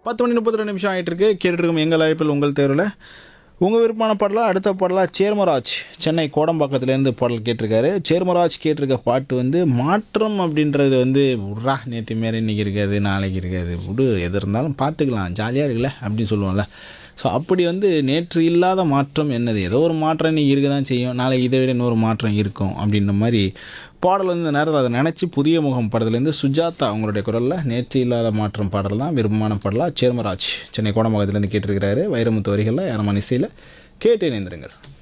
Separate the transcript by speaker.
Speaker 1: பத்து மணி முப்பத்தி ரெண்டு நிமிஷம் ஆகிட்டு இருக்கு கேட்டுருக்கும் எங்கள் அழைப்பில் உங்கள் தேர்வில் உங்கள் விருப்பமான பாடலாம் அடுத்த பாடலாம் சேர்மராஜ் சென்னை கோடம்பாக்கத்துலேருந்து பாடல் கேட்டிருக்காரு சேர்மராஜ் கேட்டிருக்க பாட்டு வந்து மாற்றம் அப்படின்றது வந்து விட்றா நேற்று மாரி இன்றைக்கி இருக்காது நாளைக்கு இருக்காது விடு எது இருந்தாலும் பார்த்துக்கலாம் ஜாலியாக இருக்குல்ல அப்படின்னு சொல்லுவோம்ல ஸோ அப்படி வந்து நேற்று இல்லாத மாற்றம் என்னது ஏதோ ஒரு மாற்றம் இன்றைக்கி இருக்க தான் செய்யும் நாளைக்கு இதை விட இன்னொரு மாற்றம் இருக்கும் அப்படின்ற மாதிரி பாடல் வந்து இந்த நேரத்தில் அதை நினச்சி புதிய முகம் படத்துலேருந்து சுஜாதா அவங்களுடைய குரலில் நேற்று இல்லாத மாற்றம் பாடல் தான் விருப்பமான பாடலாக சேர்மராஜ் சென்னை கோடம்பாக்கத்துலேருந்து கேட்டிருக்கிறாரு வைரமுத்து வரிகளில் யாரமான இசையில் கேட்டு இணைந்திருங்கள்